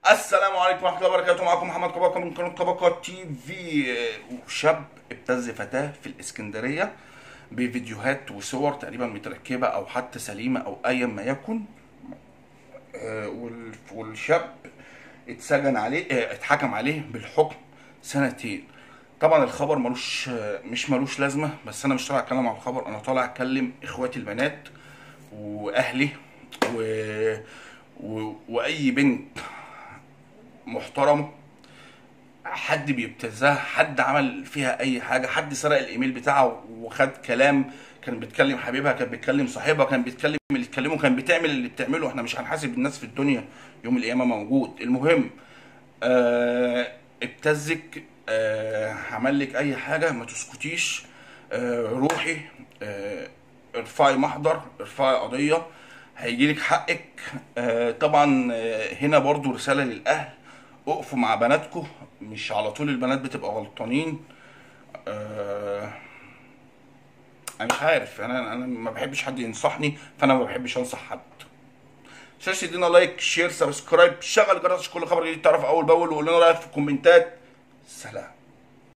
السلام عليكم ورحمه الله وبركاته معكم محمد كباكا من قناه كباكا تي في شاب ابتز فتاه في الاسكندريه بفيديوهات وصور تقريبا متركبه او حتى سليمه او ايا ما يكن آه، وال- والشاب اتسجن عليه آه، اتحكم عليه بالحكم سنتين طبعا الخبر ملوش آه، مش ملوش لازمه بس انا مش طالع اتكلم عن الخبر انا طالع اتكلم اخواتي البنات واهلي و... و... واي بنت محترمه حد بيبتزها حد عمل فيها اي حاجه حد سرق الايميل بتاعه وخد كلام كان بيتكلم حبيبها كان بيتكلم صاحبها كان بيتكلم اللي اتكلمه كان بتعمل اللي بتعمله احنا مش هنحاسب الناس في الدنيا يوم القيامه موجود المهم آه ابتزك آه عمل لك اي حاجه ما تسكتيش آه روحي آه ارفعي محضر ارفعي قضيه هيجي لك حقك آه طبعا آه هنا برضو رساله للاهل اقفوا مع بناتكم مش على طول البنات بتبقى غلطانين آه انا مش عارف انا انا ما بحبش حد ينصحني فانا ما بحبش انصح حد متنساش تدينا لايك شير سبسكرايب شغل الجرس عشان كل خبر جديد تعرف اول باول وقول لنا رايك في الكومنتات سلام